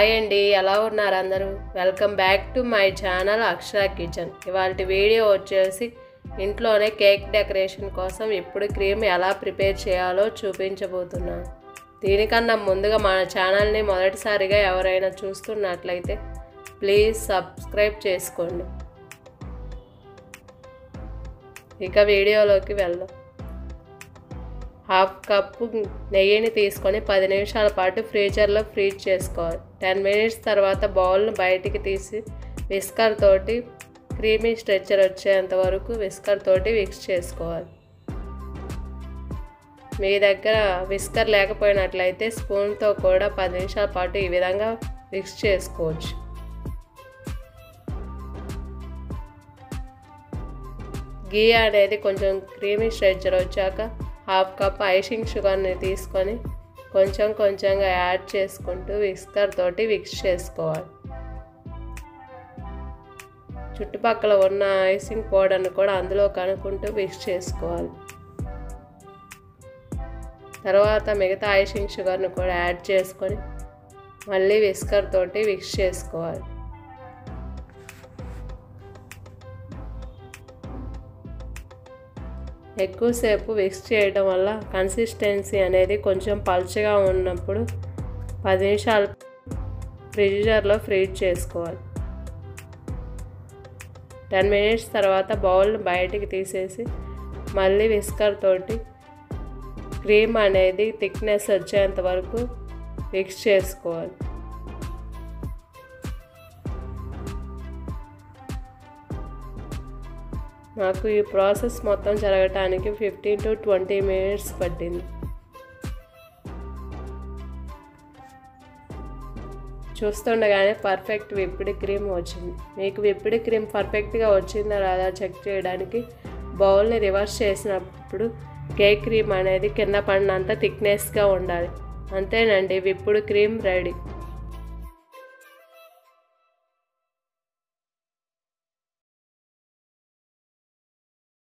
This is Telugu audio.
హాయ్ అండి ఎలా ఉన్నారు అందరూ welcome back to my channel Akshara kitchen ఇవాళ వీడియో వచ్చేసి ఇంట్లోనే కేక్ డెకరేషన్ కోసం ఇప్పుడు క్రీమ్ ఎలా ప్రిపేర్ చేయాలో చూపించబోతున్నాను దీనికన్నా ముందుగా మన ఛానల్ని మొదటిసారిగా ఎవరైనా చూస్తున్నట్లయితే ప్లీజ్ సబ్స్క్రైబ్ చేసుకోండి ఇక వీడియోలోకి వెళ్దాం హాఫ్ కప్పు నెయ్యిని తీసుకొని పది నిమిషాల పాటు ఫ్రీజర్లో ఫ్రీజ్ చేసుకోవాలి టెన్ మినిట్స్ తర్వాత బౌల్ను బయటికి తీసి విస్కర్ తోటి క్రీమీ స్ట్రెచ్చర్ వచ్చేంత వరకు విస్కర్ తోటి మిక్స్ చేసుకోవాలి మీ దగ్గర విస్కర్ లేకపోయినట్లయితే స్పూన్తో కూడా పది నిమిషాల పాటు ఈ విధంగా మిక్స్ చేసుకోవచ్చు గీ అనేది కొంచెం క్రీమీ స్ట్రెచ్చర్ వచ్చాక హాఫ్ కప్ ఐషింగ్ షుగర్ని తీసుకొని కొంచెం కొంచెంగా యాడ్ చేసుకుంటూ విస్కర్ తోటి మిక్స్ చేసుకోవాలి చుట్టుపక్కల ఉన్న ఐసింగ్ పౌడర్ని కూడా అందులో కనుక్కుంటూ మిక్స్ చేసుకోవాలి తర్వాత మిగతా ఐషింగ్ షుగర్ని కూడా యాడ్ చేసుకొని మళ్ళీ విస్కర్ తోటి మిక్స్ చేసుకోవాలి ఎక్కువసేపు మిక్స్ చేయడం వల్ల కన్సిస్టెన్సీ అనేది కొంచెం పల్చగా ఉన్నప్పుడు పది నిమిషాలు ఫ్రిడ్జర్లో ఫ్రీజ్ చేసుకోవాలి టెన్ మినిట్స్ తర్వాత బౌల్ బయటికి తీసేసి మళ్ళీ విస్కర్ తోటి క్రీమ్ అనేది థిక్నెస్ వచ్చేంత వరకు మిక్స్ చేసుకోవాలి నాకు ఈ ప్రాసెస్ మొత్తం జరగటానికి ఫిఫ్టీన్ టు ట్వంటీ మినిట్స్ పట్టింది చూస్తుండగానే పర్ఫెక్ట్ విప్పిడి క్రీమ్ వచ్చింది మీకు విప్పిడి క్రీమ్ పర్ఫెక్ట్గా వచ్చిందా రాదా చెక్ చేయడానికి బౌల్ని రివర్స్ చేసినప్పుడు కేక్ క్రీమ్ అనేది కింద పడినంత థిక్నెస్గా ఉండాలి అంతేనండి విప్పుడు క్రీమ్ రెడీ